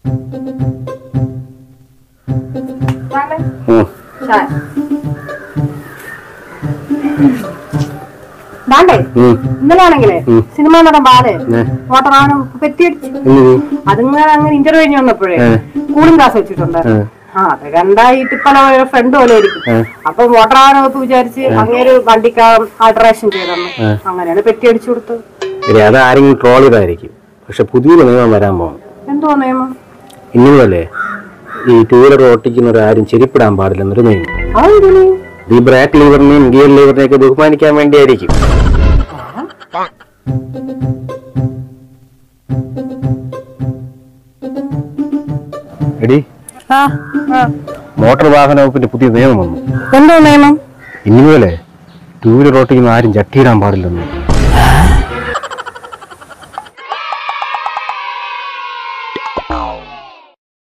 ദാണ്ടേ ഇന്നലെ ആണെങ്കിലേ സിനിമ നടൻ ബാല് മോട്ടറാണ് പെറ്റിയടിച്ചു അതിങ്ങനെ അങ്ങനെ ഇന്റർവ്യൂ കഴിഞ്ഞ് വന്നപ്പോഴേ കൂളിംഗ് ഗ്ലാസ് വെച്ചിട്ടുണ്ട് ആ അത് കണ്ടായിട്ട് ഇപ്പല ഫ്രണ്ട് പോലെ ആയിരിക്കും അപ്പൊ മോട്ടറാനൊക്കെ വിചാരിച്ച് അങ്ങേര് വണ്ടിക്കാർ ആൾട്രേഷൻ ചെയ്തെന്ന് അങ്ങനെയാണ് പെറ്റിയടിച്ചു കൊടുത്തത് ശരി അത് ആരെങ്കിലും ട്രോൾ ചെയ്തായിരിക്കും പക്ഷെ പുതിയൊരു നിയമം വരാൻ പോകും എന്തോ നിയമം ഇന്നുമല്ലേ ഈ ടൂ വീലർ ഓട്ടിക്കുന്നവർ ആരും ചെരിപ്പിടാൻ പാടില്ലെന്നൊരു നിയമം അതെന്തിനു ഈ ബ്രേക്ക് ലീവറിനെയും ഗിയർ ലീവറിനെയും ഒക്കെ ബഹുമാനിക്കാൻ വേണ്ടിയായിരിക്കും എടി ആ ആ. മോട്ടോർ വാഹന വകുപ്പിന്റെ പുതിയ നിയമം വന്നു എന്തോ നിയമം ഇന്നുമല്ലേ ടൂ വീലർ ഓട്ടിക്കുന്ന ആരും ചട്ടിയിടാൻ പാടില്ലെന്ന്